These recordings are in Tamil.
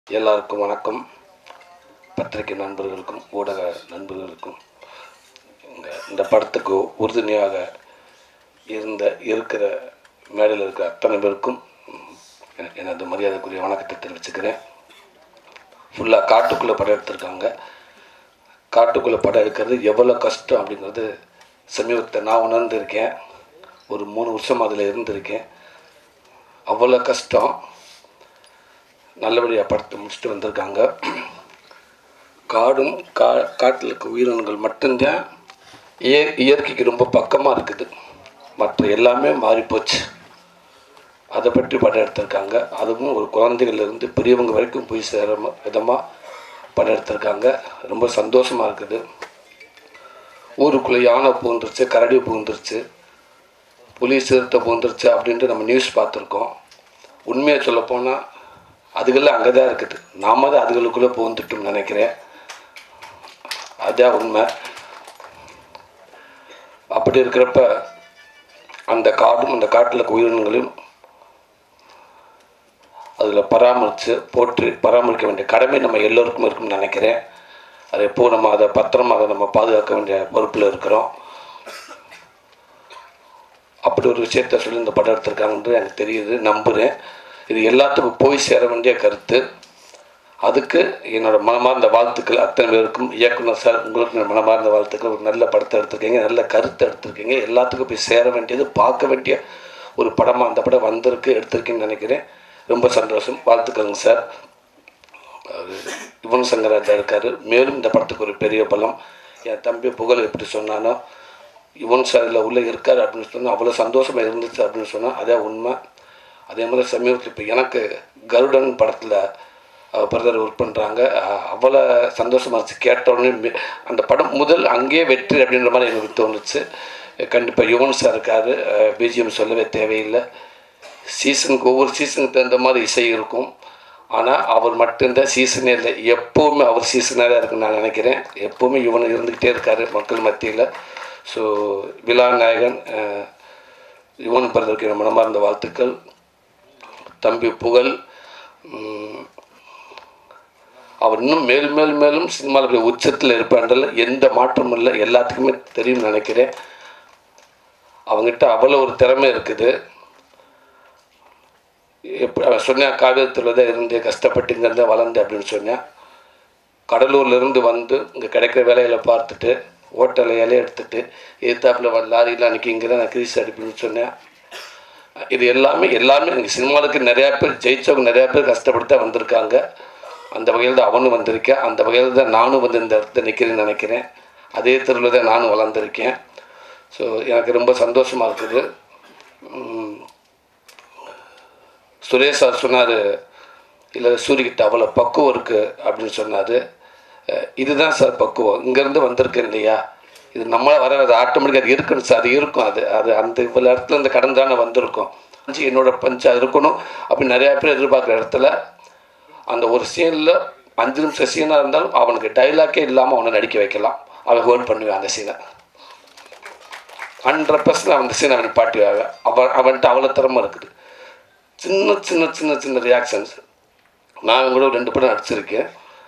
எல்லாருக்கும் வணக்கம் பத்திரிகை நண்பர்களுக்கும் ஊடக நண்பர்களுக்கும் இங்க இந்த படத்துக்கு உறுதுணையாக இருந்த இருக்கிற மேடையில் இருக்கிற அத்தனை பேருக்கும் ம், என- எனது மரியாதைக்குரிய வணக்கத்தை தெரிவிச்சுக்கிறேன் ஃபுல்லாக காட்டுக்குள்ளே படம் எடுத்திருக்காங்க காட்டுக்குள்ளே படம் எடுக்கிறது எவ்வளோ கஷ்டம் அப்படிங்கிறது சமீபத்தை நான் உணர்ந்திருக்கேன் ஒரு மூணு வருஷம் அதில் இருந்திருக்கேன் அவ்வளோ கஷ்டம் நல்லபடியாக படத்தை முடிச்சுட்டு வந்திருக்காங்க காடும் கா காட்டில் இருக்க உயிரினங்கள் மட்டும்தான் இய இயற்கைக்கு ரொம்ப பக்கமாக இருக்குது மற்ற எல்லாமே மாறிப்போச்சு அதை பற்றி படம் எடுத்திருக்காங்க அதுவும் ஒரு குழந்தைகள்லேருந்து பெரியவங்க வரைக்கும் போய் சேர விதமாக படம் எடுத்திருக்காங்க ரொம்ப சந்தோஷமாக இருக்குது ஊருக்குள்ளே யானை பூந்துருச்சு கரடி பூந்துருச்சு புலி சிறுத்தை பூந்துருச்சு அப்படின்ட்டு நம்ம நியூஸ் பார்த்துருக்கோம் உண்மையை சொல்லப்போனால் அதுகெல்லாம் அங்கே தான் இருக்குது நாம தான் அதுகளுக்குள்ளே பூந்துட்டோம்னு நினைக்கிறேன் அதுதான் உண்மை அப்படி இருக்கிறப்ப அந்த காடும் அந்த காட்டில் இருக்க உயிரினங்களையும் அதில் பராமரித்து போற்றி பராமரிக்க வேண்டிய கடமை நம்ம எல்லோருக்கும் இருக்கும்னு நினைக்கிறேன் அதை எப்போ நம்ம அதை பத்திரமா அதை நம்ம பாதுகாக்க வேண்டிய பொறுப்பில் இருக்கிறோம் அப்படி ஒரு விஷயத்த சொல்லி இந்த படம் எடுத்திருக்காங்கன்றது எனக்கு தெரியுது நம்புகிறேன் இது எல்லாத்துக்கும் போய் சேர வேண்டிய கருத்து அதுக்கு என்னோட மனமார்ந்த வாழ்த்துக்கள் அத்தனை பேருக்கும் இயக்குனர் சார் உங்களுக்கு என்னோட மனமார்ந்த வாழ்த்துக்கள் ஒரு நல்ல படத்தை எடுத்திருக்கீங்க நல்ல கருத்தை எடுத்திருக்கீங்க எல்லாத்துக்கும் போய் சேர வேண்டியது பார்க்க வேண்டிய ஒரு படமாக அந்த படம் வந்திருக்கு எடுத்திருக்கீங்கன்னு நினைக்கிறேன் ரொம்ப சந்தோஷம் வாழ்த்துக்கள்ங்க சார் அவரு யுவன் சங்கராஜா இருக்கார் மேலும் இந்த படத்துக்கு ஒரு பெரிய பலம் என் தம்பி புகழ் எப்படி சொன்னானோ யுவன் சார் இதில் உள்ளே இருக்கார் அப்படின்னு சொன்னால் அவ்வளோ சந்தோஷமாக இருந்துச்சு அப்படின்னு சொன்னால் அதே உண்மை அதே மாதிரி சமீபத்தில் இப்போ எனக்கு கருடன் படத்தில் பிரதர் ஒர்க் பண்ணுறாங்க அவ்வளோ சந்தோஷமாக இருந்துச்சு கேட்ட உடனே மி- அந்த படம் முதல் அங்கேயே வெற்றி அப்படின்ற மாதிரி எனக்கு தோணுச்சு கண்டிப்பாக யுவன் சார் இருக்கார் பிஜிஎம் சொல்லவே தேவையில்லை சீசனுக்கு ஒவ்வொரு சீசனுக்கு தகுந்த மாதிரி இசை இருக்கும் ஆனால் அவர் மட்டும்தான் சீசனே இல்லை எப்போவுமே அவர் சீசனாக தான் இருக்குன்னு நான் நினைக்கிறேன் எப்போவுமே இவன் இருந்துக்கிட்டே இருக்கார் மக்கள் மத்தியில் ஸோ விழாநாயகன் அஹ், யுவன் பிறந்தருக்கு என் மனமார்ந்த வாழ்த்துக்கள் தம்பி புகழ் உம், அவர் இன்னும் மேலும் மேலும் மேலும் சினிமாவில் போய் உச்சத்தில் இருப்பான்றல எந்த மாற்றமும் இல்லை எல்லாத்துக்குமே தெரியும்னு நினைக்கிறேன் அவங்ககிட்ட அவ்வளோ ஒரு திறமை இருக்குது எப்படி அவன் சொன்னேன் காவியத்தில் தான் இருந்து கஷ்டப்பட்டு இங்கே தான் வளர்ந்து அப்படின்னு சொன்னேன் கடலூர்லேருந்து வந்து இங்கே கிடைக்கிற வேலைகளை பார்த்துட்டு ஹோட்டலை இலைய எடுத்துட்டு எதிர்த்தாப்பில் வந்து லாரியில் அன்றைக்கி இங்கே தான் நான் கிரீஸ் அடிப்புன்னு சொன்னேன் இது எல்லாமே எல்லாமே இங்கே சினிமாவுக்கு நிறையா பேர் ஜெயிச்சவங்க நிறையா பேர் கஷ்டப்பட்டு தான் வந்திருக்காங்க அந்த வகையில் தான் அவனும் வந்திருக்கேன் அந்த வகையில் தான் நானும் வந்து இந்த இடத்துல நிற்கிறேன்னு நினைக்கிறேன் அதே தெருவில் தான் நானும் வளர்ந்துருக்கேன் ஸோ எனக்கு ரொம்ப சந்தோஷமாக இருக்குது உம், சுரேஷ் சார் சொன்னார் இல்லை சூரியகிட்ட அவ்வளோ பக்குவம் இருக்குது அப்படின்னு சொன்னார் இதுதான் சார் பக்குவம் இங்கேருந்து வந்திருக்கேன் இல்லையா இது நம்மள வர அது ஆட்டோமேட்டிக்காக அது இருக்கணும் சார் அது இருக்கும் அது அது அந்த இவ்வளோ இடத்துல இந்த கடன் தானே வந்திருக்கும் பஞ்சு என்னோட பஞ்சு அது இருக்கணும் அப்படின்னு நிறையா பேர் எதிர்பார்க்குற இடத்துல அந்த ஒரு சீனில் அஞ்சு நிமிஷம் சீனாக இருந்தாலும் அவனுக்கு டைலாக்கே இல்லாமல் அவனை நடிக்க வைக்கலாம் அவன் ஹோல்ட் பண்ணுவேன் அந்த சீனை ஹண்ட்ரட் பர்சன்ட் அவன் அந்த சீனை அவன் பாட்டுவாங்க அவன் அவன்கிட்ட அவ்வளோ திறமை இருக்குது சின்ன சின்ன சின்ன சின்ன ரியாக்ஷன்ஸ் நான் கூட ரெண்டு படம் நடிச்சிருக்கேன்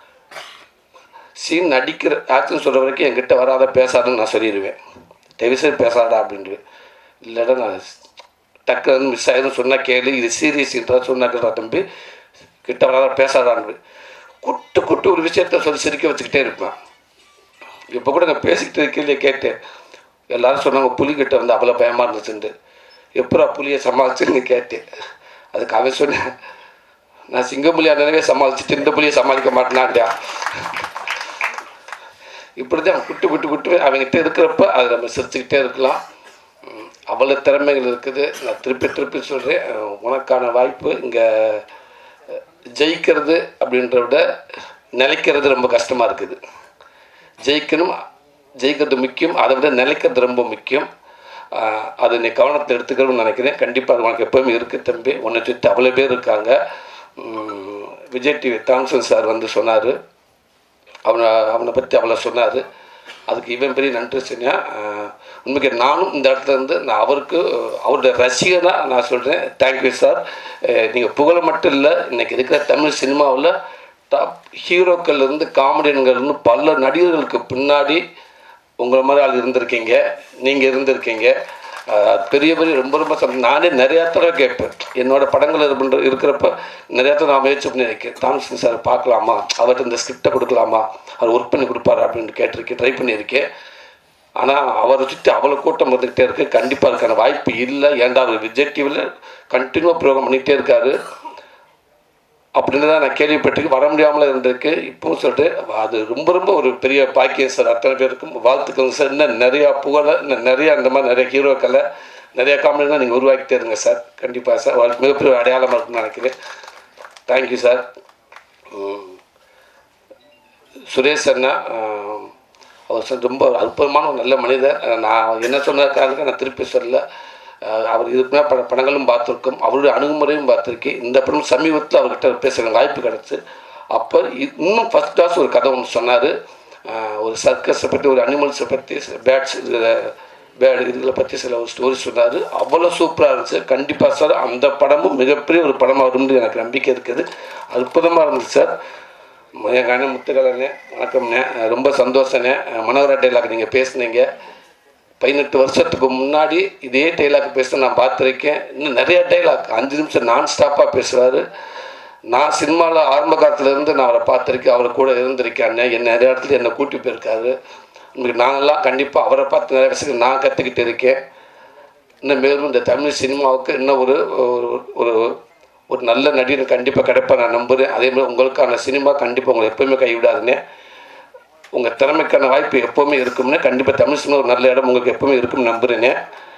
சீன் நடிக்கிற ஆக்ஷன் சொல்கிற வரைக்கும் என்கிட்ட வராத பேசாதுன்னு நான் சொல்லிடுவேன் தயவுசெய்து பேசாதா அப்படின்ட்டு இல்லைடா நான் டக்குன்னு மிஸ் ஆயிரும் சொன்னால் கேளு இது சீரியஸ்ன்றா சொன்னாக்கா தம்பி கிட்ட வராத பேசாதான்னு குட்டு குட்டு ஒரு விஷயத்த சொல்லி சிரிக்க வச்சுக்கிட்டே இருப்பேன் இப்போ கூட நான் பேசிக்கிட்டு இருக்கையிலே கேட்டேன் எல்லாரும் சொன்னாங்க புலிகிட்ட வந்து அவ்வளோ பயமாக இருந்துச்சுன்ட்டு எப்படா புலியை சமாளிச்சுன்னு கேட்டேன் அதுக்கு அவன் சொன்னேன் நான் சிங்கப்புலியா நினைவே சமாளிச்சுட்டு இந்த புலியை சமாளிக்க மாட்டேனான்டா இப்படி தான் குட்டு குட்டு குட்டு அவங்ககிட்ட இருக்கிறப்ப அதை நம்ம சிரிச்சுக்கிட்டே இருக்கலாம் உம், அவ்வளோ திறமைகள் இருக்குது நான் திருப்பி திருப்பி சொல்கிறேன் உனக்கான வாய்ப்பு இங்கே ஜெயிக்கிறது அப்படின்றத விட நிலைக்கிறது ரொம்ப கஷ்டமாக இருக்குது ஜெயிக்கணும் ஜெயிக்கிறது முக்கியம் அதை விட நிலைக்கிறது ரொம்ப முக்கியம் ஆஹ் அது நீ கவனத்தை எடுத்துக்கணும்னு நினைக்கிறேன் கண்டிப்பாக அது உனக்கு எப்போவுமே இருக்குது தம்பி உன்னை சுற்றி அவ்வளோ பேர் இருக்காங்க உம், விஜய் டிவி தாம்சன் சார் வந்து சொன்னார் அவனை அவனை பற்றி அவ்வளோ சொன்னார் அதுக்கு இவன் பெரிய நன்றி சொன்னா உண்மைக்கு நானும் இந்த இடத்துல இருந்து நான் அவருக்கு அவருடைய ரசிகனாக நான் சொல்கிறேன் தேங்க்யூ சார் நீங்கள் புகழ மட்டும் இல்லை இன்றைக்கி இருக்கிற தமிழ் சினிமாவில் டாப் ஹீரோக்கள்லேருந்து காமெடியன்கள்லேருந்து பல நடிகர்களுக்கு பின்னாடி உங்களை மாதிரி ஆள் இருந்திருக்கீங்க நீங்கள் இருந்திருக்கீங்க அஹ் பெரிய பெரிய ரொம்ப ரொம்ப சந்தோஷம். நானே நிறையா தடவை கேட்பேன் என்னோட படங்கள் இது பண்ற இருக்கிறப்ப நிறையா தடவை நான் முயற்சி பண்ணியிருக்கேன் தாமசன் சார் பார்க்கலாமா அவர்கிட்ட இந்த ஸ்கிரிப்டை கொடுக்கலாமா அவர் ஒர்க் பண்ணி கொடுப்பாரு அப்படின்னு கேட்டிருக்கேன் ட்ரை பண்ணியிருக்கேன் ஆனால் அவரை சுற்றி அவ்வளோ கூட்டம் வந்துக்கிட்டே இருக்கு கண்டிப்பாக அதுக்கான வாய்ப்பு இல்லை ஏன்டா அவர் விஜய் டிவியில் கண்டினியூவாக ப்ரோக்ராம் பண்ணிகிட்டே இருக்காரு அப்படின்னு தான் நான் கேள்விப்பட்டிருக்கு வர முடியாமல் இருந்திருக்கு இப்பவும் சொல்லிட்டு அது ரொம்ப ரொம்ப ஒரு பெரிய பாக்கியம் சார் அத்தனை பேருக்கும் வாழ்த்துக்கள் சார் இன்னும் நிறையா புகழை இன்னும் நிறையா அந்த மாதிரி நிறைய ஹீரோக்களை நிறைய காமெடிலாம் நீங்கள் உருவாக்கிட்டே இருங்க சார் கண்டிப்பாக சார் வாழ்க்கை மிகப்பெரிய அடையாளமாக இருக்குன்னு நினைக்கிறேன் தேங்க்யூ சார் உம், சுரேஷ் அண்ணா ஆஹ், அவர் சார் ரொம்ப அற்புதமான ஒரு நல்ல மனிதர் அஹ் நான் என்ன சொன்னதுக்காக நான் திருப்பி சொல்லல அஹ் அவர் இதுக்கு மேலே பல படங்களும் பார்த்துருக்கோம் அவருடைய அணுகுமுறையும் பார்த்துருக்கேன் இந்த படம் சமீபத்தில் அவர்கிட்ட பேசுகிற வாய்ப்பு கிடச்சி அப்போ இ- இன்னும் ஃபஸ்ட் கிளாஸ் ஒரு கதை ஒன்று சொன்னார் ஒரு சர்க்கஸை பற்றி ஒரு அனிமல்ஸை பற்றி பேட்ஸ் பேட் இதுகளை பற்றி சில ஒரு ஸ்டோரி சொன்னார் அவ்வளோ சூப்பராக இருந்துச்சு கண்டிப்பாக சார் அந்த படமும் மிகப்பெரிய ஒரு படமாக வரும்னு எனக்கு நம்பிக்கை இருக்குது அற்புதமாக இருந்துச்சு சார் எங்கள் அண்ணன் முத்துக்கலண்ணே வணக்கம்ண்ணே ரொம்ப சந்தோஷண்ணே மனோகரா டைலாக் நீங்கள் பேசுனீங்க பதினெட்டு வருஷத்துக்கு முன்னாடி இதே டைலாக் பேச நான் பார்த்துருக்கேன் இன்னும் நிறைய டைலாக் அஞ்சு நிமிஷம் நான் ஸ்டாப்பாக பேசுகிறாரு நான் சினிமாவில் ஆரம்ப காலத்துலேருந்து நான் அவரை பார்த்துருக்கேன் அவர் கூட இருந்திருக்கேன் அண்ணன் என்ன நிறைய இடத்துல என்னை கூட்டி போயிருக்காரு உங்களுக்கு நாங்கள்லாம் கண்டிப்பாக அவரை பார்த்து நிறைய விஷயங்கள் நான் கற்றுக்கிட்டு இருக்கேன் இன்னும் மேலும் இந்த தமிழ் சினிமாவுக்கு இன்னும் ஒரு ஒரு ஒரு ஒரு நல்ல நடிகர் கண்டிப்பாக கிடைப்பா நான் நம்புகிறேன் அதே மாதிரி உங்களுக்கான சினிமா கண்டிப்பாக உங்களை எப்போவுமே கைவிடாதுன்னு உங்கள் திறமைக்கான வாய்ப்பு எப்போவுமே இருக்கும்னு கண்டிப்பாக தமிழ் சினிமா ஒரு நல்ல இடம் உங்களுக்கு எப்போவுமே இருக்கும்னு நம்புகிறேனே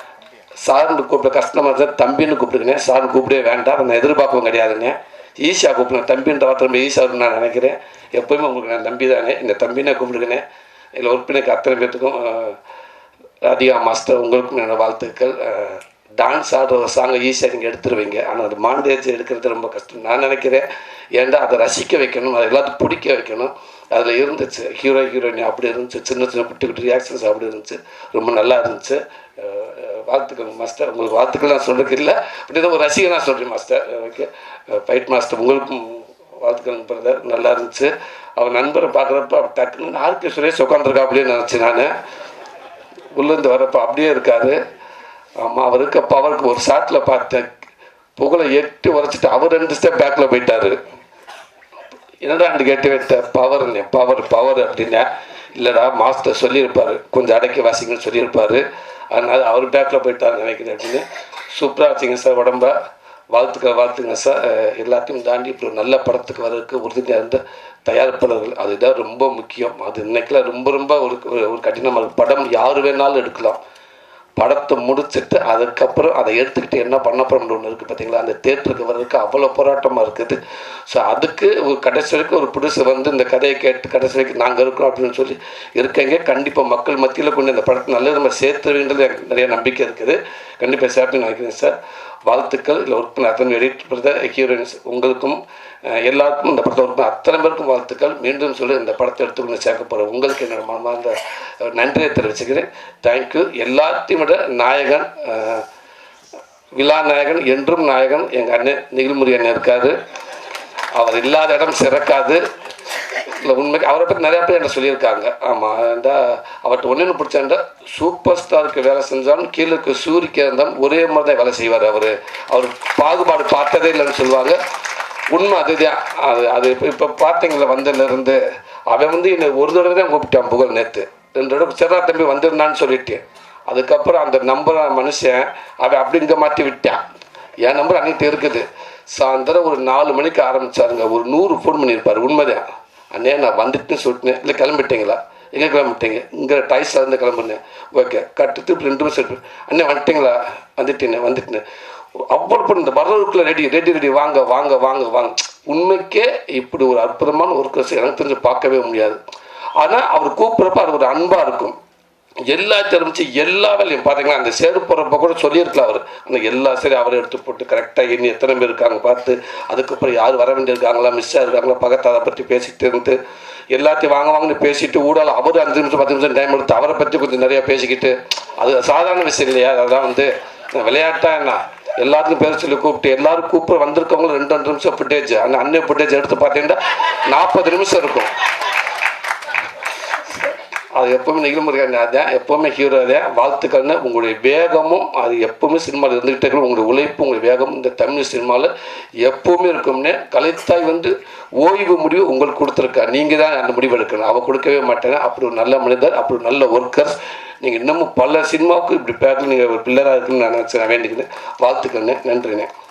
சார்னு கூப்பிட கஸ்டமர் தான் தம்பின்னு கூப்பிடுங்கண்ணே சார்னு கூப்பிடவே வேண்டாம் நான் எதிர்பார்க்கவும் கிடையாதுண்ணே ஈஸியாக கூப்பிடுங்க தம்பின்ற வார்த்தை ரொம்ப ஈஸியாக இருக்கும்னு நான் நினைக்கிறேன் எப்போயுமே உங்களுக்கு நான் தம்பி தானே இந்த தம்பினே கூப்பிடுங்கண்ணே இதில் உறுப்பினருக்கு அத்தனை பேர்த்துக்கும் அஹ், ராதிகா மாஸ்டர் உங்களுக்கும் என்னோட வாழ்த்துக்கள் டான்ஸ் ஆடுற ஒரு சாங்கை ஈஸியாக நீங்கள் எடுத்துருவீங்க ஆனால் அது மாண்டேஜ் எடுக்கிறது ரொம்ப கஷ்டம் நான் நினைக்கிறேன் ஏன்டா அதை ரசிக்க வைக்கணும் அதை எல்லாத்துக்கும் பிடிக்க வைக்கணும் அதில் இருந்துச்சு ஹீரோ ஹீரோயின் அப்படி இருந்துச்சு சின்ன சின்ன குட்டி குட்டி ரியாக்ஷன்ஸ் அப்படி இருந்துச்சு ரொம்ப நல்லா இருந்துச்சு அஹ், அஹ், வாழ்த்துக்கள் மாஸ்டர் உங்களுக்கு வாழ்த்துக்கள் நான் சொல்றதுக்கு இல்லை அப்படி ஏதோ ஒரு ரசிகனாக சொல்கிறேன் மாஸ்டர் ஓகே ஃபைட் மாஸ்டர் உங்களுக்கும் வாழ்த்துக்கள் பிரதர் நல்லா இருந்துச்சு அவர் நண்பரை பார்க்குறப்ப டக்குன்னு ஆர்கே சுரேஷ் உட்காந்துருக்கா அப்படின்னு நினச்சேன் நான் உள்ளேருந்து வரப்போ அப்படியே இருக்காரு ஆமாம் அவருக்கு அப்போ அவருக்கு ஒரு ஷாட்டில் பார்த்தேன் புகழை எட்டு உரைச்சிட்டு அவர் ரெண்டு ஸ்டெப் பேக்கில் போயிட்டாரு என்னடா அந்த கேட்டு வைத்த பவர்னு பவர் பவர் அப்படின்னா இல்லைடா மாஸ்டர் சொல்லியிருப்பாரு கொஞ்சம் அடக்கி வாசிங்கன்னு சொல்லியிருப்பாரு அதனால் அவர் பேக்கில் போயிட்டாருன்னு நினைக்கிறேன் அப்படின்னு சூப்பராக வச்சிங்க சார் உடம்ப வாழ்த்துக்க வாழ்த்துங்க சார் அஹ் எல்லாத்தையும் தாண்டி இப்படி ஒரு நல்ல படத்துக்கு வர்றதுக்கு உறுதியாக இருந்த தயாரிப்பாளர்கள் அதுதான் ரொம்ப முக்கியம் அது இன்னைக்கெல்லாம் ரொம்ப ரொம்ப ஒரு ஒரு- ஒரு கடினமான படம் யார் வேணாலும் எடுக்கலாம் படத்தை முடிச்சுட்டு அதுக்கப்புறம் அதை எடுத்துக்கிட்டு என்ன பண்ண போகிறோம்னு ஒன்று இருக்குது பார்த்தீங்களா அந்த தேட்டருக்கு வர்றதுக்கு அவ்வளோ போராட்டமாக இருக்குது ஸோ அதுக்கு ஒரு கடைசி வரைக்கும் ஒரு புதுசு வந்து இந்த கதையை கேட்டு கடைசி வரைக்கும் நாங்கள் இருக்கிறோம் அப்படின்னு சொல்லி இருக்கீங்க கண்டிப்பாக மக்கள் மத்தியில் கொண்டு இந்த படத்தை நல்ல நம்ம சேர்த்துருவீன்றது எனக்கு நிறைய நம்பிக்கை இருக்குது கண்டிப்பாக சேர்த்து நினைக்கிறேன் சார் வாழ்த்துக்கள் இல்லை ஒர்க் பண்ண அத்தனை எடிட் பிரதர் ஹீரோயின்ஸ் உங்களுக்கும் அஹ், எல்லாருக்கும் இந்த படத்தை ஒர்க் பண்ண அத்தனை பேருக்கும் வாழ்த்துக்கள் மீண்டும் சொல்லி இந்த படத்தை எடுத்துக்கொண்டு சேர்க்க போகிறேன் உங்களுக்கு என்னோட மனமார்ந்த அஹ், நன்றியை தெரிவிச்சுக்கிறேன் தேங்க்யூ எல்லாத்தையும் விட நாயகன் அஹ், விழா நாயகன் என்றும் நாயகன் எங்கள் அண்ணன் நிகில்முரி அண்ணன் இருக்காரு அவர் இல்லாத இடம் சிறக்காது இல்லை உண்மைக்கு அவரை பற்றி நிறையா பேர் என்ன சொல்லியிருக்காங்க ஆமாம் இந்த அவர்கிட்ட ஒன்று பிடிச்சாண்டா சூப்பர் ஸ்டாருக்கு வேலை செஞ்சாலும் கீழே இருக்க சூரிக்கு இருந்தாலும் ஒரே மாதிரி தான் வேலை செய்வார் அவர் அவர் பாகுபாடு பார்த்ததே இல்லைன்னு சொல்லுவாங்க உண்மை அதுதான் அது அது இப்போ இப்போ பார்த்தீங்களா வந்ததுலேருந்து அவன் வந்து என்னை ஒரு தடவை தான் கூப்பிட்டான் புகழ் நேற்று ரெண்டு தடவை சரிடா தம்பி வந்திருந்தான்னு சொல்லிட்டு அதுக்கப்புறம் அந்த நம்பரை மனுஷன் அவன் அப்படி இங்கே மாற்றி விட்டான் என் நம்பர் அன்னைக்கு இருக்குது சாயந்தரம் ஒரு நாலு மணிக்கு ஆரம்பிச்சாருங்க ஒரு நூறு ஃபோன் பண்ணியிருப்பார் உண்மைதான் அண்ணே நான் வந்துட்டுன்னு சொல்லிட்டேன் இல்லை கிளம்பிட்டீங்களா எங்கே கிளம்பிட்டீங்க இங்கே டைஸில் இருந்து கிளம்புனேன் ஓகே கட்டு திருப்பி ரெண்டு நிமிஷம் இருக்கு அண்ணே வந்துட்டீங்களா வந்துட்டேனே வந்துட்டேன் அவ்வளோ பண்ண இந்த வரவுக்குள்ள ரெடி ரெடி ரெடி வாங்க வாங்க வாங்க வாங்க உண்மைக்கே இப்படி ஒரு அற்புதமான ஒர்க்கர்ஸ் எனக்கு தெரிஞ்சு பார்க்கவே முடியாது ஆனால் அவர் கூப்பிட்றப்ப அது ஒரு அன்பாக இருக்கும் எல்லா தெரிஞ்சு எல்லா வேலையும் பார்த்தீங்களா அந்த சேரு போகிறப்ப கூட சொல்லியிருக்கலாம் அவர் ஆனால் எல்லா சரி அவரை எடுத்து போட்டு கரெக்டாக எண்ணி எத்தனை பேர் இருக்காங்க பார்த்து அதுக்கப்புறம் யார் வர வேண்டியிருக்காங்களா மிஸ் ஆகிருக்காங்களா பக்கத்து அதை பற்றி பேசிட்டு இருந்து எல்லாத்தையும் வாங்க வாங்கன்னு பேசிட்டு ஊடால அவர் அஞ்சு நிமிஷம் பத்து நிமிஷம் டைம் எடுத்து அவரை பற்றி கொஞ்சம் நிறையா பேசிக்கிட்டு அது சாதாரண விஷயம் இல்லையா அதெல்லாம் வந்து விளையாட்டா என்ன எல்லாத்துக்கும் பேர் சொல்லி கூப்பிட்டு எல்லாரும் கூப்பிட்டு வந்திருக்கவங்க ரெண்டு ரெண்டு நிமிஷம் ஃபுட்டேஜ் அந்த அன்னை ஃபுட்டேஜ் எடுத்து பார்த்தீங்கன்னா நாற்பது நிமிஷம் இருக்கும் அது எப்போவுமே நிகழ்முறையாக அதான் எப்போவுமே ஹீரோ அதே வாழ்த்துக்கள்னு உங்களுடைய வேகமும் அது எப்போவுமே சினிமாவில் இருந்துகிட்டே இருக்கும் உங்களுடைய உழைப்பு உங்களுடைய வேகம் இந்த தமிழ் சினிமாவில் எப்போவுமே இருக்கும்னே கலைத்தாய் வந்து ஓய்வு முடிவு உங்களுக்கு கொடுத்துருக்கா நீங்கள் தான் அந்த முடிவு எடுக்கணும் அவள் கொடுக்கவே மாட்டேங்க அப்படி ஒரு நல்ல மனிதர் அப்படி ஒரு நல்ல ஒர்க்கர்ஸ் நீங்கள் இன்னமும் பல சினிமாவுக்கு இப்படி பேக்கில் நீங்கள் ஒரு பில்லராக இருக்குன்னு நான் நினச்சி நான் வேண்டிக்கிறேன் வாழ்த்துக்கண்ணே நன்றிண்ணே